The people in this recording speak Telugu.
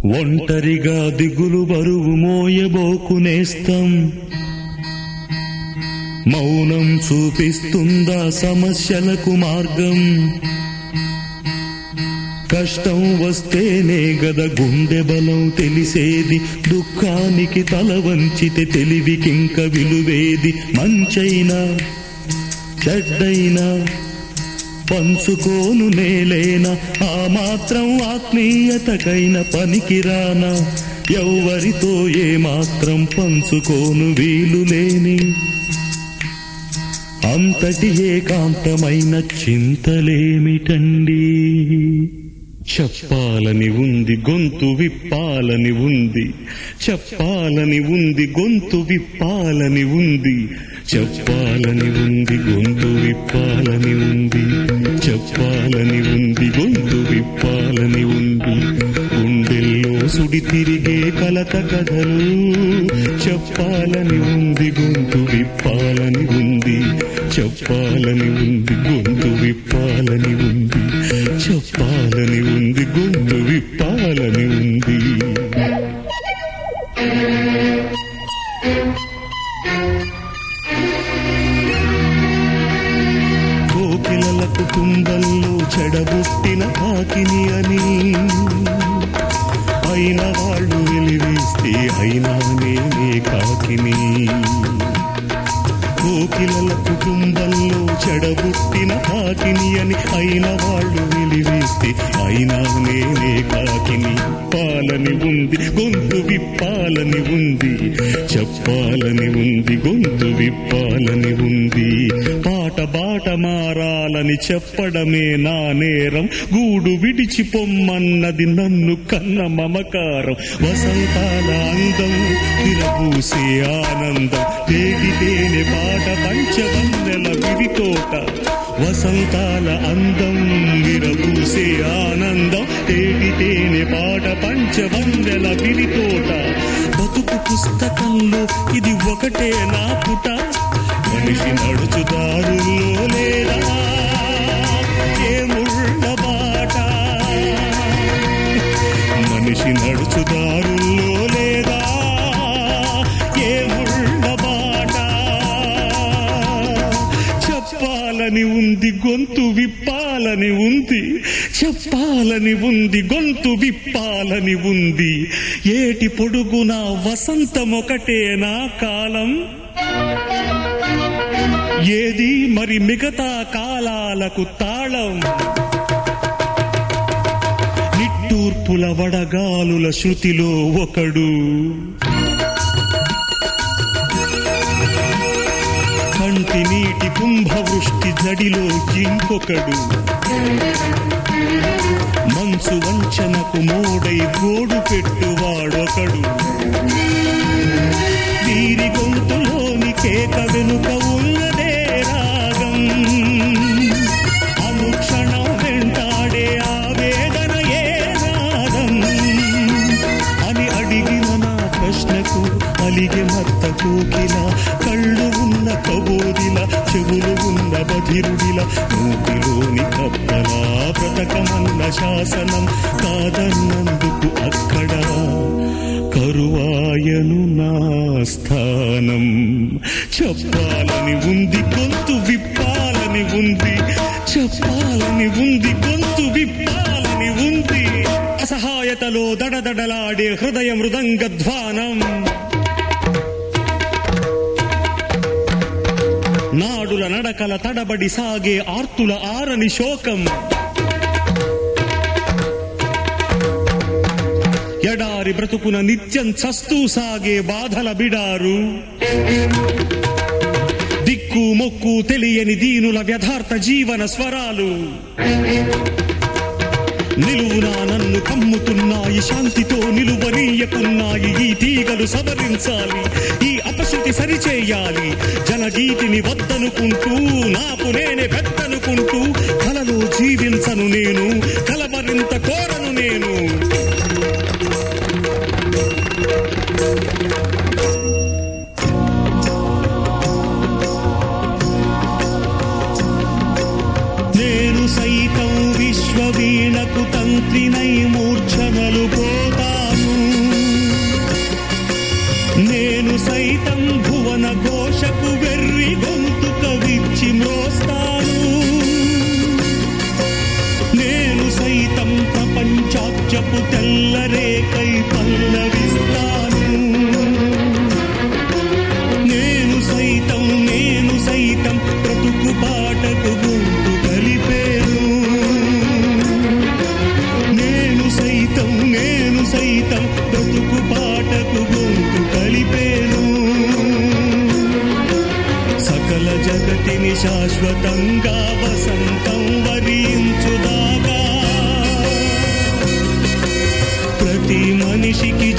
ఒంటరిగా దిగులు బరువు మోయబోకునేస్తం మౌనం చూపిస్తుందా సమస్యలకు మార్గం కష్టం వస్తేనే గద గుండె బలం తెలిసేది దుఃఖానికి తల వంచితే తెలివికింక విలువేది మంచైనా చెడ్డైనా పంచుకోను నేలేనా ఆ మాత్రం ఆత్మీయతకైన పనికిరానా ఎవ్వరితో ఏ మాత్రం పంచుకోను వీలు లేని అంతటి ఏకాంతమైన చింతలేమిటండి చెప్పాలని ఉంది గొంతు విప్పాలని ఉంది చెప్పాలని ఉంది గొంతు విప్పాలని ఉంది చెప్పాలని ఉంది గొంతు విప్పాలని ఉంది చెప్పాలని ఉంది గొంతు విప్పాలని ఉంది గుండెల్లో సుడి తిరిగే కలత కథలు చెప్పాలని ఉంది గొంతు విప్పాలని ఉంది చెప్పాలని ఉంది గొంతు విప్పాలని ఉంది చెప్పాలని ఉంది గొంతు విప్పాలని ఉంది కోకిలలకు కుండల్లో చెడబుట్టిన కాకిని అని అయిన వాళ్ళు వెలివేస్తే అయినా నేనే కాకిని కోకిలల కుటుంబంలో చెడబుట్టిన కాకిని అని అయిన వాళ్ళు వెలివేస్తే అయినా నేనే కాకిని పాలని ఉంది గొంతు విప్పాలని ఉంది చెప్పాలని ఉంది గొంతు విప్పాలని ఉంది పాట బాట మారాలని చెప్పడమే నా నేరం గూడు విడిచి పొమ్మన్నది నన్ను కన్న మమకారం వసంతాల అందం విరబూసే ఆనందం తేగితేనే పాట పంచవన్నెల విరితోట వసంతాల అందం విరబూసే ఆనందం తేగితేనే పాట పంచవన్నెల విరితోట బతుకు పుస్తకంలో ఇది ఒకటే నా పుట మనిషి నడుచుదారుల్లో లేదా ఏ ముళ్ళ బాట మనిషి నడుచుదారుల్లో లేదా ఏ ముళ్ళ బాట చెప్పాలని ఉంది గొంతు విప్పాలని ఉంది చెప్పాలని ఉంది గొంతు విప్పాలని ఉంది ఏటి పొడుగున వసంతమొకటే నా కాలం ఏది మరి మిగతా కాలాలకు తాళం నిట్టూర్పుల వడగాలుల శృతిలో ఒకడు కంటి నీటి కుంభవృష్టి జడిలో ఇంకొకడు మంచు వంచనకు మోడై గోడు పెట్టువాడొకడు వీరి గొంతులోని కేక వెనుక ఉన్నదే రాగం అనుక్షణం వెంటాడే ఆవేదన ఏ నాదం అని అడిగిన నా ప్రశ్నకు అలిగే మత్త కోకిల కళ్ళు ఉన్న కబోదిల చెవులు ఉన్న బధిరుడిల మూతిలోని కప్పలా బ్రతకమన్న శాసనం కాదన్నందుకు అక్కడ కరువాయను నా స్థానం చెప్పాలని ఉంది గొంతు విప్పాలని ఉంది చెప్పాలని ఉంది గొంతు విప్పాలని ఉంది అసహాయతలో దడదడలాడే హృదయ మృదంగ ధ్వానం నాడుల నడకల తడబడి సాగే ఆర్తుల ఆరని శోకం ఎడారి బ్రతుకున నిత్యం చస్తూ సాగే బాధల బిడారు దిక్కు మొక్కు తెలియని దీనుల వ్యథార్థ జీవన స్వరాలు నిలువునా నన్ను కమ్ముతున్నాయి శాంతితో నిలువనీయకున్నాయి ఈ తీగలు సవరించాలి ఈ అపశృతి సరిచేయాలి జనగీతిని వద్దనుకుంటూ నాకు నేనే పెద్దనుకుంటూ కలలో జీవించను నేను కలవరింత కోరను నేను నేను సైతం విశ్వవీణకు తంత్రినై మూర్ఛనలు పోతా ఘోషకు వెర్రి గొంతుక విచ్చి మ్రోస్తాను నేను సైతం ప్రపంచాక్షపు తెల్లరేకై పల్లవిస్తాను నేను సైతం నేను సైతం బ్రతుకు పాటకు గొంతు కలిపేను నేను సైతం నేను సైతం బ్రతుకు పాటకు గొంతు కలిపేను సకల జగతిని శాశ్వతంగా వసంతం వరించుదాగా ప్రతి మనిషికి